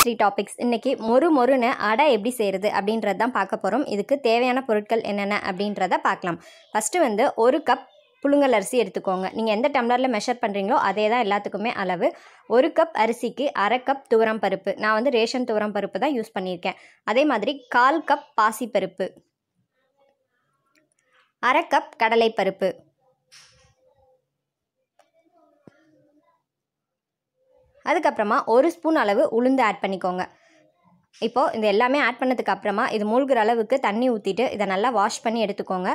three topics இன்னைக்கு மொறு மொறுன்னு அடை எப்படி செய்கிறது அப்படின்றது தான் பார்க்க போகிறோம் இதுக்கு தேவையான பொருட்கள் என்னென்ன அப்படின்றத பார்க்கலாம் ஃபஸ்ட்டு வந்து ஒரு கப் புழுங்கல் அரிசி எடுத்துக்கோங்க நீங்கள் எந்த டம்ளரில் மெஷர் பண்ணுறீங்களோ அதே தான் எல்லாத்துக்குமே அளவு ஒரு கப் அரிசிக்கு அரை கப் துவரம் பருப்பு நான் வந்து ரேஷன் துவரம் பருப்பு தான் யூஸ் பண்ணியிருக்கேன் அதே மாதிரி கால் கப் பாசி பருப்பு அரை கப் கடலை பருப்பு அதுக்கப்புறமா ஒரு ஸ்பூன் அளவு உளுந்து ஆட் பண்ணிக்கோங்க இப்போது இது எல்லாமே ஆட் பண்ணதுக்கு அப்புறமா இது மூழ்கிற அளவுக்கு தண்ணி ஊற்றிட்டு இதை நல்லா வாஷ் பண்ணி எடுத்துக்கோங்க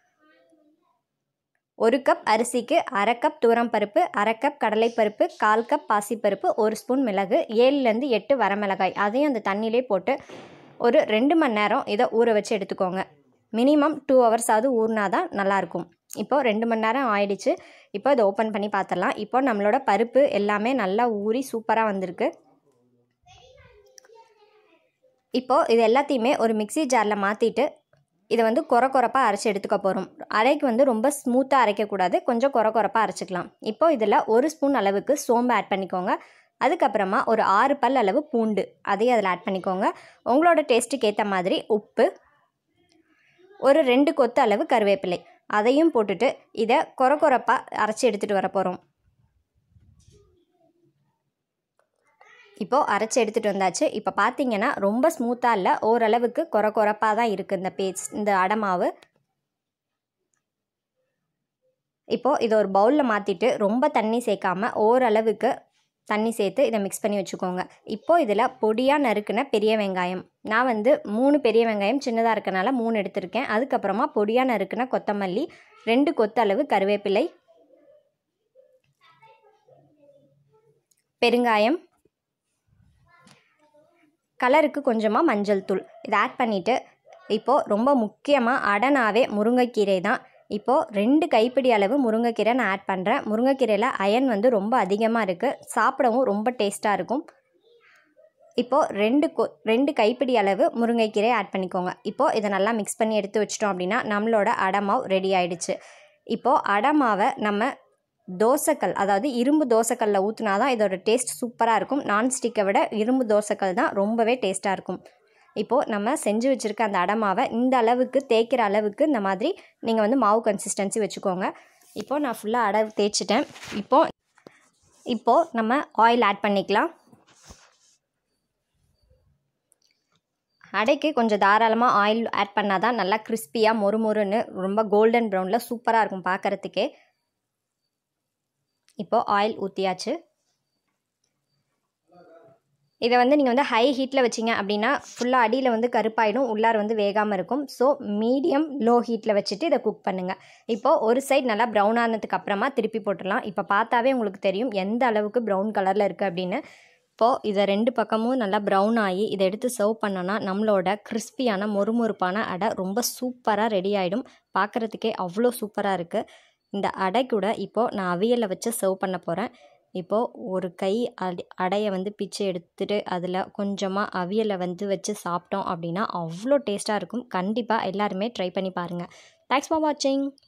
ஒரு கப் அரிசிக்கு அரை கப் தூரம் பருப்பு அரை கப் கடலைப்பருப்பு கால் கப் பாசிப்பருப்பு ஒரு ஸ்பூன் மிளகு ஏழுலேருந்து எட்டு வரமிளகாய் அதையும் அந்த தண்ணியிலே போட்டு ஒரு ரெண்டு மணி நேரம் இதை ஊற வச்சு எடுத்துக்கோங்க மினிமம் டூ ஹவர்ஸாவது ஊறினா தான் நல்லாயிருக்கும் இப்போது ரெண்டு மணி நேரம் ஆயிடுச்சு இப்போ இதை ஓப்பன் பண்ணி பார்த்துடலாம் இப்போ நம்மளோட பருப்பு எல்லாமே நல்லா ஊறி சூப்பராக வந்திருக்கு இப்போது இது எல்லாத்தையுமே ஒரு மிக்சி ஜாரில் மாற்றிட்டு இதை வந்து குறை குறைப்பாக அரைச்சி எடுத்துக்க போகிறோம் அரைக்கு வந்து ரொம்ப ஸ்மூத்தாக அரைக்கக்கூடாது கொஞ்சம் குறை குறைப்பாக அரைச்சிக்கலாம் இப்போ இதில் ஒரு ஸ்பூன் அளவுக்கு சோம்பு ஆட் பண்ணிக்கோங்க அதுக்கப்புறமா ஒரு ஆறு பல் அளவு பூண்டு அதையும் அதில் ஆட் பண்ணிக்கோங்க உங்களோட டேஸ்ட்டுக்கு ஏற்ற மாதிரி உப்பு ஒரு ரெண்டு கொத்து அளவு கருவேப்பிலை அதையும் போட்டுட்டு இதை குறை குறைப்பாக அரைச்சி எடுத்துகிட்டு வர போகிறோம் இப்போது அரைச்சி எடுத்துகிட்டு வந்தாச்சு இப்போ பார்த்தீங்கன்னா ரொம்ப ஸ்மூத்தாக இல்லை ஓரளவுக்கு குறை குறைப்பாக தான் இருக்குது இந்த பேஸ்ட் இந்த அடமாவு இப்போது இதை ஒரு பவுலில் மாற்றிட்டு ரொம்ப தண்ணி சேர்க்காம ஓரளவுக்கு தண்ணி சேர்த்து இதை மிக்ஸ் பண்ணி வச்சுக்கோங்க இப்போது இதில் பொடியாக நறுக்குன பெரிய வெங்காயம் நான் வந்து மூணு பெரிய வெங்காயம் சின்னதாக இருக்கனால மூணு எடுத்திருக்கேன் அதுக்கப்புறமா பொடியாக நறுக்குன கொத்தமல்லி ரெண்டு கொத்து அளவு கருவேப்பிலை பெருங்காயம் கலருக்கு கொஞ்சமாக மஞ்சள் தூள் இதை ஆட் பண்ணிவிட்டு இப்போது ரொம்ப முக்கியமாக அடனாவே முருங்கைக்கீரை தான் இப்போது ரெண்டு கைப்பிடி அளவு முருங்கைக்கீரை நான் ஆட் பண்ணுறேன் முருங்கைக்கீரையில் அயன் வந்து ரொம்ப அதிகமாக இருக்குது சாப்பிடவும் ரொம்ப டேஸ்ட்டாக இருக்கும் இப்போது ரெண்டு கொ ரெண்டு கைப்பிடி அளவு முருங்கைக்கீரை ஆட் பண்ணிக்கோங்க இப்போது இதை நல்லா மிக்ஸ் பண்ணி எடுத்து வச்சிட்டோம் அப்படின்னா நம்மளோட அடமாவு ரெடி ஆயிடுச்சு இப்போது அடமாவை நம்ம தோசைக்கல் அதாவது இரும்பு தோசைக்கல்லில் ஊற்றினா தான் இதோட டேஸ்ட் சூப்பராக இருக்கும் நான்ஸ்டிக்கை விட இரும்பு தோசைக்கல் தான் ரொம்பவே டேஸ்ட்டாக இருக்கும் இப்போது நம்ம செஞ்சு வச்சுருக்க அந்த அடமாவை இந்த அளவுக்கு தேய்க்கிற அளவுக்கு இந்த மாதிரி நீங்கள் வந்து மாவு கன்சிஸ்டன்சி வச்சுக்கோங்க இப்போது நான் ஃபுல்லாக அடை தேய்ச்சிட்டேன் இப்போது இப்போது நம்ம ஆயில் ஆட் பண்ணிக்கலாம் அடைக்கு கொஞ்சம் தாராளமாக ஆயில் ஆட் பண்ணால் தான் நல்லா கிறிஸ்பியாக மொறு மொறுன்னு ரொம்ப கோல்டன் ப்ரௌனில் சூப்பராக இருக்கும் பார்க்குறதுக்கே இப்போது ஆயில் ஊற்றியாச்சு இதை வந்து நீங்கள் வந்து ஹை ஹீட்டில் வச்சிங்க அப்படின்னா ஃபுல்லாக அடியில் வந்து கருப்பாயிடும் உள்ளார வந்து வேகாமல் இருக்கும் ஸோ மீடியம் லோ ஹீட்டில் வச்சுட்டு இதை குக் பண்ணுங்கள் இப்போது ஒரு சைடு நல்லா ப்ரௌன் ஆனதுக்கு அப்புறமா திருப்பி போட்டுடலாம் இப்போ பார்த்தாவே உங்களுக்கு தெரியும் எந்த அளவுக்கு ப்ரௌன் கலரில் இருக்குது அப்படின்னு இப்போது இதை ரெண்டு பக்கமும் நல்லா ப்ரௌன் ஆகி இதை எடுத்து சர்வ் பண்ணோன்னா நம்மளோட கிறிஸ்பியான மொறுமொறுப்பான அடை ரொம்ப சூப்பராக ரெடி ஆகிடும் பார்க்குறதுக்கே அவ்வளோ சூப்பராக இருக்குது இந்த அடை கூட இப்போது நான் அவியலை வச்சு சர்வ் பண்ண போகிறேன் இப்போது ஒரு கை அடி அடையை வந்து பிச்சு எடுத்துகிட்டு அதில் கொஞ்சமாக அவியலை வந்து வச்சு சாப்பிட்டோம் அப்படின்னா அவ்வளோ டேஸ்ட்டாக இருக்கும் கண்டிப்பாக எல்லாருமே ட்ரை பண்ணி பாருங்கள் தேங்க்ஸ் ஃபார் வாட்சிங்